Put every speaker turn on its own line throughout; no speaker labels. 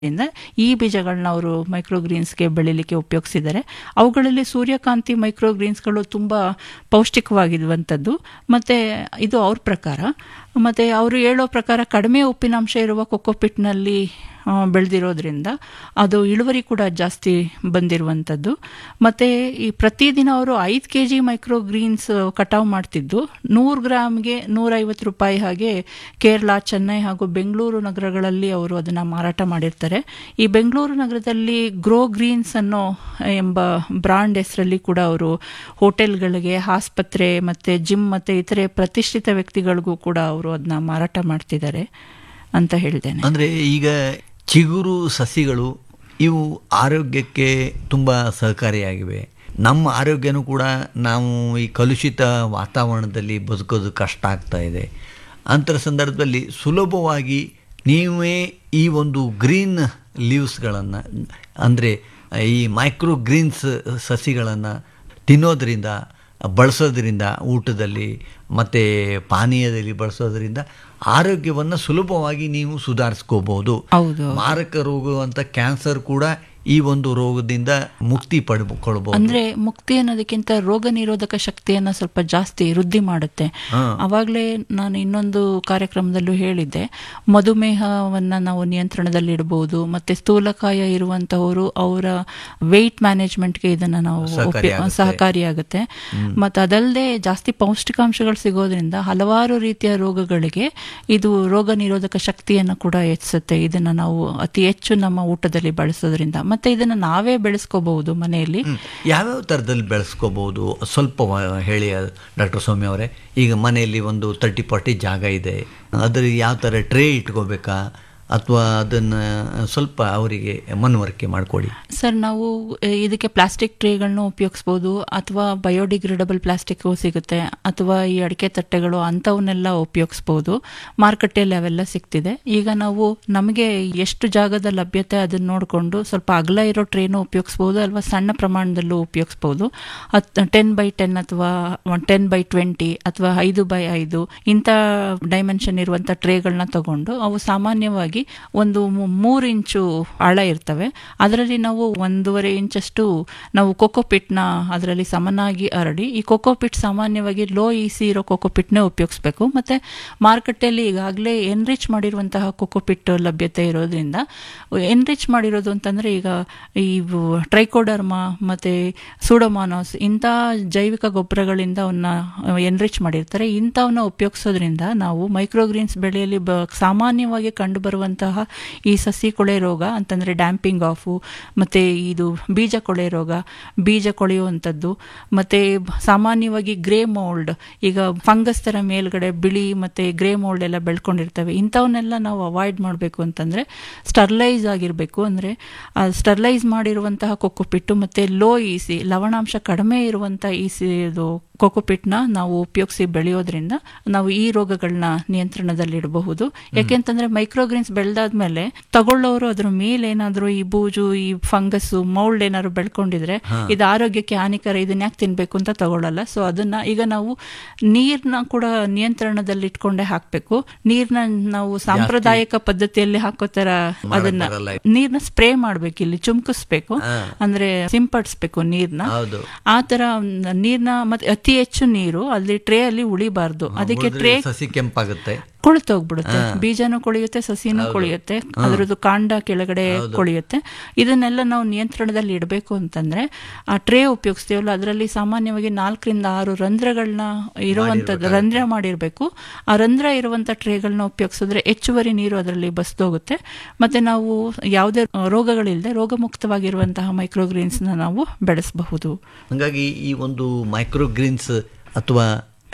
ಇಂದ ಈ ಬೀಜಗಳನ್ನ ಅವರು ಮೈಕ್ರೋಗ್ರೀನ್ಸ್ಗೆ ಬೆಳಿಲಿಕ್ಕೆ ಉಪಯೋಗಿಸಿದ್ದಾರೆ ಅವುಗಳಲ್ಲಿ ಸೂರ್ಯಕಾಂತಿ ಮೈಕ್ರೋಗ್ರೀನ್ಸ್ಗಳು ತುಂಬ ಪೌಷ್ಟಿಕವಾಗಿರುವಂಥದ್ದು ಮತ್ತು ಇದು ಅವ್ರ ಪ್ರಕಾರ ಮತ್ತು ಅವರು ಹೇಳೋ ಪ್ರಕಾರ ಕಡಿಮೆ ಉಪ್ಪಿನಾಂಶ ಇರುವ ಕೊಕ್ಕೋಪಿಟ್ನಲ್ಲಿ ಬೆಳೆದಿರೋದ್ರಿಂದ ಅದು ಇಳುವರಿ ಕೂಡ ಜಾಸ್ತಿ ಬಂದಿರುವಂಥದ್ದು ಮತ್ತು ಈ ಪ್ರತಿದಿನ ಅವರು ಐದು ಕೆ ಜಿ ಮೈಕ್ರೋಗ್ರೀನ್ಸ್ ಕಟಾವು ಮಾಡ್ತಿದ್ದು ನೂರು ಗ್ರಾಮ್ಗೆ ನೂರೈವತ್ತು ರೂಪಾಯಿ ಹಾಗೆ ಕೇರಳ ಚೆನ್ನೈ ಹಾಗೂ ಬೆಂಗಳೂರು ನಗರಗಳಲ್ಲಿ ಅವರು ಅದನ್ನು ಮಾರಾಟ ಮಾಡಿರ್ತಾರೆ ಈ ಬೆಂಗಳೂರು ನಗರದಲ್ಲಿ ಗ್ರೋ ಗ್ರೀನ್ಸ್ ಅನ್ನೋ ಎಂಬ ಬ್ರಾಂಡ್ ಹೆಸರಲ್ಲಿ ಕೂಡ ಅವರು ಹೋಟೆಲ್ಗಳಿಗೆ ಆಸ್ಪತ್ರೆ ಮತ್ತು ಜಿಮ್ ಮತ್ತು ಇತರೆ ಪ್ರತಿಷ್ಠಿತ ವ್ಯಕ್ತಿಗಳಿಗೂ ಕೂಡ ಅವರು ಅದನ್ನ ಮಾರಾಟ ಮಾಡ್ತಿದ್ದಾರೆ ಅಂತ ಹೇಳ್ತೇನೆ
ಅಂದರೆ ಈಗ ಚಿಗುರು ಸಸಿಗಳು ಇವು ಆರೋಗ್ಯಕ್ಕೆ ತುಂಬ ಸಹಕಾರಿಯಾಗಿವೆ ನಮ್ಮ ಆರೋಗ್ಯನೂ ಕೂಡ ನಾವು ಈ ಕಲುಷಿತ ವಾತಾವರಣದಲ್ಲಿ ಬದುಕೋದು ಕಷ್ಟ ಆಗ್ತಾ ಇದೆ ಅಂಥ ಸಂದರ್ಭದಲ್ಲಿ ಸುಲಭವಾಗಿ ನೀವೇ ಈ ಒಂದು ಗ್ರೀನ್ ಲೀವ್ಸ್ಗಳನ್ನು ಅಂದರೆ ಈ ಮೈಕ್ರೋ ಗ್ರೀನ್ಸ್ ಸಸಿಗಳನ್ನು ತಿನ್ನೋದ್ರಿಂದ ಬಳಸೋದ್ರಿಂದ ಊಟದಲ್ಲಿ ಮತ್ತು ಪಾನೀಯದಲ್ಲಿ ಬಳಸೋದ್ರಿಂದ ಆರೋಗ್ಯವನ್ನು ಸುಲಭವಾಗಿ ನೀವು ಸುಧಾರಿಸ್ಕೋಬಹುದು
ಹೌದು
ಮಾರಕ ರೋಗ ಅಂತ ಕ್ಯಾನ್ಸರ್ ಕೂಡ ಈ ಒಂದು ರೋಗದಿಂದ ಮುಕ್ತಿ ಪಡ್ಕೊಳ್ಬಹುದು
ಅಂದ್ರೆ ಮುಕ್ತಿ ಅನ್ನೋದಕ್ಕಿಂತ ರೋಗ ನಿರೋಧಕ ಶಕ್ತಿಯನ್ನ ಸ್ವಲ್ಪ ಜಾಸ್ತಿ ವೃದ್ಧಿ ಮಾಡುತ್ತೆ ಅವಾಗಲೇ ನಾನು ಇನ್ನೊಂದು ಕಾರ್ಯಕ್ರಮದಲ್ಲೂ ಹೇಳಿದ್ದೆ ಮಧುಮೇಹವನ್ನ ನಾವು ನಿಯಂತ್ರಣದಲ್ಲಿ ಇಡಬಹುದು ಮತ್ತೆ ಸ್ಥೂಲಕಾಯ ಇರುವಂತವರು ಅವರ ವೆಯ್ಟ್ ಮ್ಯಾನೇಜ್ಮೆಂಟ್ಗೆ ಇದನ್ನ ನಾವು ಸಹಕಾರಿಯಾಗುತ್ತೆ ಮತ್ತೆ ಅದಲ್ಲದೆ ಜಾಸ್ತಿ ಪೌಷ್ಟಿಕಾಂಶಗಳು ಸಿಗೋದ್ರಿಂದ ಹಲವಾರು ರೀತಿಯ ರೋಗಗಳಿಗೆ ಇದು ರೋಗ ನಿರೋಧಕ ಶಕ್ತಿಯನ್ನು ಕೂಡ ಹೆಚ್ಚಿಸುತ್ತೆ ಇದನ್ನ ನಾವು ಅತಿ ಹೆಚ್ಚು ನಮ್ಮ ಊಟದಲ್ಲಿ ಬಳಸೋದ್ರಿಂದ ಮತ್ತೆ ಇದನ್ನ ನಾವೇ ಬೆಳೆಸ್ಕೋಬಹುದು ಮನೆಯಲ್ಲಿ
ಯಾವ್ಯಾವ ಥರದಲ್ಲಿ ಬೆಳೆಸ್ಕೋಬಹುದು ಸ್ವಲ್ಪ ಹೇಳಿ ಡಾಕ್ಟರ್ ಸೌಮ್ಯ ಅವರೇ ಈಗ ಮನೆಯಲ್ಲಿ ಒಂದು ತರ್ಟಿ ಫಾರ್ಟಿ ಜಾಗ ಇದೆ ಅದ್ರ ಯಾವ ಥರ ಟ್ರೇ ಇಟ್ಕೋಬೇಕಾ ಅಥವಾ ಅದನ್ನು ಸ್ವಲ್ಪ ಅವರಿಗೆ ಮನವರಿಕೆ ಮಾಡಿಕೊಡಿ
ಸರ್ ನಾವು ಇದಕ್ಕೆ ಪ್ಲಾಸ್ಟಿಕ್ ಟ್ರೇಗಳನ್ನ ಉಪಯೋಗಿಸ್ಬೋದು ಅಥವಾ ಬಯೋಡಿಗ್ರೇಡಬಲ್ ಪ್ಲಾಸ್ಟಿಕ್ ಸಿಗುತ್ತೆ ಅಥವಾ ಈ ಅಡಿಕೆ ತಟ್ಟೆಗಳು ಅಂಥವನ್ನೆಲ್ಲ ಉಪಯೋಗಿಸ್ಬೋದು ಮಾರುಕಟ್ಟೆಯಲ್ಲಿ ಅವೆಲ್ಲ ಸಿಗ್ತಿದೆ ಈಗ ನಾವು ನಮಗೆ ಎಷ್ಟು ಜಾಗದ ಲಭ್ಯತೆ ಅದನ್ನ ನೋಡಿಕೊಂಡು ಸ್ವಲ್ಪ ಅಗಲ ಇರೋ ಟ್ರೇನು ಉಪಯೋಗಿಸ್ಬೋದು ಅಲ್ವಾ ಸಣ್ಣ ಪ್ರಮಾಣದಲ್ಲೂ ಉಪಯೋಗಿಸ್ಬೋದು ಹತ್ ಟೆನ್ ಬೈ ಟೆನ್ ಅಥವಾ ಟೆನ್ ಬೈ ಟ್ವೆಂಟಿ ಅಥವಾ ಐದು ಬೈ ಐದು ಇಂಥ ಡೈಮೆನ್ಷನ್ ಇರುವಂಥ ಟ್ರೇಗಳನ್ನ ತಗೊಂಡು ಅವು ಸಾಮಾನ್ಯವಾಗಿ ಒಂದು ಮೂರು ಇಂಚು ಆಳ ಇರ್ತವೆ ಅದರಲ್ಲಿ ನಾವು ಒಂದೂವರೆ ಇಂಚಷ್ಟು ನಾವು ಕೊಕೋಪಿಟ್ನ ಅದರಲ್ಲಿ ಸಮನಾಗಿ ಹರಡಿ ಈ ಕೊಕೋಪಿಟ್ ಸಾಮಾನ್ಯವಾಗಿ ಲೋ ಇಸಿ ಇರೋ ಕೊಕೋಪಿಟ್ನೇ ಉಪಯೋಗಿಸ್ಬೇಕು ಮತ್ತೆ ಮಾರುಕಟ್ಟೆಯಲ್ಲಿ ಈಗಾಗಲೇ ಎನ್ರಿಚ್ ಮಾಡಿರುವಂತಹ ಕೊಕೋಪಿಟ್ ಲಭ್ಯತೆ ಇರೋದ್ರಿಂದ ಎನ್ರಿಚ್ ಮಾಡಿರೋದು ಅಂತಂದ್ರೆ ಈಗ ಈ ಟ್ರೈಕೋಡರ್ಮಾ ಮತ್ತೆ ಸೂಡೋಮಾನೋಸ್ ಇಂಥ ಜೈವಿಕ ಗೊಬ್ಬರಗಳಿಂದ ಅವನ್ನ ಎನ್ರಿಚ್ ಮಾಡಿರ್ತಾರೆ ಇಂಥವನ್ನ ಉಪಯೋಗಿಸೋದ್ರಿಂದ ನಾವು ಮೈಕ್ರೋಗ್ರೀನ್ಸ್ ಬೆಳೆಯಲ್ಲಿ ಬ ಸಾಮಾನ್ಯವಾಗಿ ಕಂಡು ಬರುವಂತಹ ಈ ಸಸಿ ಕೊಳೆ ರೋಗ ಅಂತಂದ್ರೆ ಡ್ಯಾಂಪಿಂಗ್ ಆಫು ಮತ್ತೆ ಇದು ಬೀಜ ಕೊಳೆ ರೋಗ ಬೀಜ ಕೊಳೆಯುವಂಥದ್ದು ಮತ್ತೆ ಸಾಮಾನ್ಯವಾಗಿ ಗ್ರೇ ಮೋಲ್ಡ್ ಈಗ ಫಂಗಸ್ ತರ ಮೇಲ್ಗಡೆ ಬಿಳಿ ಮತ್ತೆ ಗ್ರೇ ಮೋಲ್ಡ್ ಎಲ್ಲ ಬೆಳ್ಕೊಂಡಿರ್ತವೆ ಇಂಥವನ್ನೆಲ್ಲ ನಾವು ಅವಾಯ್ಡ್ ಮಾಡಬೇಕು ಅಂತಂದ್ರೆ ಸ್ಟರ್ಲೈಸ್ ಆಗಿರಬೇಕು ಅಂದ್ರೆ ಸ್ಟರ್ಲೈಸ್ ಮಾಡಿರುವಂತಹ ಕೊಕ್ಕೊಪಿಟ್ಟು ಮತ್ತೆ ಲೋ ಇಸಿ ಲವಣಾಂಶ ಕಡಿಮೆ ಇರುವಂತಹ ಇಸಿ ಇದು ಕೊಕೊಪಿಟ್ನ ನಾವು ಉಪಯೋಗಿಸಿ ಬೆಳೆಯೋದ್ರಿಂದ ನಾವು ಈ ರೋಗಗಳನ್ನ ನಿಯಂತ್ರಣದಲ್ಲಿಡಬಹುದು ಯಾಕೆಂತಂದ್ರೆ ಮೈಕ್ರೋಗ್ರೀನ್ಸ್ ಬೆಳೆದಾದ್ಮೇಲೆ ತಗೊಳ್ಳೋರು ಅದ್ರ ಮೇಲೆ ಏನಾದ್ರು ಈ ಬೂಜು ಈ ಫಂಗಸ್ ಮೌಲ್ಡ್ ಏನಾದ್ರು ಬೆಳ್ಕೊಂಡಿದ್ರೆ ಇದು ಆರೋಗ್ಯಕ್ಕೆ ಹಾನಿಕರ ಇದನ್ನ ಯಾಕೆ ತಿನ್ಬೇಕು ಅಂತ ತಗೊಳ್ಳಲ್ಲ ಸೊ ಅದನ್ನ ಈಗ ನಾವು ನೀರ್ನ ಕೂಡ ನಿಯಂತ್ರಣದಲ್ಲಿ ಇಟ್ಕೊಂಡೇ ಹಾಕ್ಬೇಕು ನೀರ್ನ ನಾವು ಸಾಂಪ್ರದಾಯಿಕ ಪದ್ಧತಿಯಲ್ಲಿ ಹಾಕೋ ತರ ಅದನ್ನ ನೀರ್ನ ಸ್ಪ್ರೇ ಮಾಡ್ಬೇಕು ಇಲ್ಲಿ ಚುಮ್ಕಿಸ್ಬೇಕು ಅಂದ್ರೆ ಸಿಂಪಡಿಸ್ಬೇಕು ನೀರ್ನ ಆ ತರ ನೀರ್ನ ಮತ್ತೆ ಅತಿ ಹೆಚ್ಚು ನೀರು ಅಲ್ಲಿ ಟ್ರೇ ಅಲ್ಲಿ ಉಳಿಬಾರ್ದು ಅದಕ್ಕೆ ಟ್ರೇ
ಸಸಿ ಕೆಂಪಾಗುತ್ತೆ
ಕೊಳಿತೋಗ್ಬಿಡುತ್ತೆ ಬೀಜನೂ ಕೊಳಿಯುತ್ತೆ ಸಸಿನೂ ಕೊಳಿಯುತ್ತೆ ಅದ್ರದ್ದು ಕಾಂಡ ಕೆಳಗಡೆ ಕೊಳಿಯುತ್ತೆ ಇದನ್ನೆಲ್ಲ ನಾವು ನಿಯಂತ್ರಣದಲ್ಲಿ ಇಡಬೇಕು ಅಂತಂದ್ರೆ ಆ ಟ್ರೇ ಉಪಯೋಗಿಸ್ತೀವಲ್ಲ ಅದರಲ್ಲಿ ಸಾಮಾನ್ಯವಾಗಿ ನಾಲ್ಕರಿಂದ ಆರು ರಂಧ್ರಗಳನ್ನ ಇರುವಂತದ್ದು ರಂಧ್ರ ಮಾಡಿರ್ಬೇಕು ಆ ರಂಧ್ರ ಇರುವಂತ ಟ್ರೇಗಳನ್ನ ಉಪಯೋಗಿಸಿದ್ರೆ ಹೆಚ್ಚುವರಿ ನೀರು ಅದರಲ್ಲಿ ಬಸ್ದೋಗುತ್ತೆ ಮತ್ತೆ ನಾವು ಯಾವುದೇ ರೋಗಗಳಿಲ್ಲದೆ ರೋಗಮುಕ್ತವಾಗಿರುವಂತಹ ಮೈಕ್ರೋಗ್ರೀನ್ಸ್ ನಾವು ಬೆಳೆಸಬಹುದು
ಹಾಗಾಗಿ ಈ ಒಂದು ಮೈಕ್ರೋಗ್ರೀನ್ಸ್ ಅಥವಾ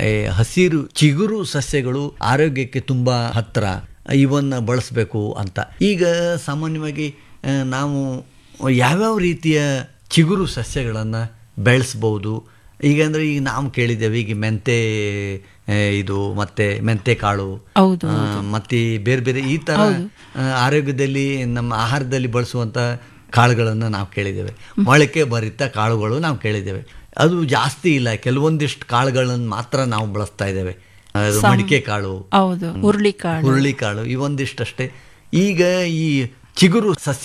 ಹಸಿರು ಚಿಗುರು ಸಸ್ಯಗಳು ಆರೋಗ್ಯಕ್ಕೆ ತುಂಬ ಹತ್ತಿರ ಇವನ್ನ ಬಳಸಬೇಕು ಅಂತ ಈಗ ಸಾಮಾನ್ಯವಾಗಿ ನಾವು ಯಾವ್ಯಾವ ರೀತಿಯ ಚಿಗುರು ಸಸ್ಯಗಳನ್ನು ಬೆಳೆಸ್ಬೋದು ಈಗ ಅಂದರೆ ಈಗ ನಾವು ಕೇಳಿದ್ದೇವೆ ಈಗ ಮೆಂತೆ ಇದು ಮತ್ತೆ ಮೆಂತೆ ಕಾಳು ಮತ್ತೆ ಬೇರೆ ಬೇರೆ ಈ ಥರ ಆರೋಗ್ಯದಲ್ಲಿ ನಮ್ಮ ಆಹಾರದಲ್ಲಿ ಬಳಸುವಂಥ ಕಾಳುಗಳನ್ನು ನಾವು ಕೇಳಿದ್ದೇವೆ ಮೊಳಕೆ ಭರಿತ ಕಾಳುಗಳು ನಾವು ಕೇಳಿದ್ದೇವೆ ಅದು ಜಾಸ್ತಿ ಇಲ್ಲ ಕೆಲವೊಂದಿಷ್ಟು ಕಾಳುಗಳನ್ನು ಮಾತ್ರ ನಾವು ಬಳಸ್ತಾ ಇದ್ದೇವೆ ಮಡಿಕೆ ಕಾಳು
ಹೌದು ಹುರುಳಿ ಕಾಳು
ಹುರುಳಿ ಕಾಳು ಇವೊಂದಿಷ್ಟಷ್ಟೇ ಈಗ ಈ ಚಿಗುರು ಸಸ್ಯ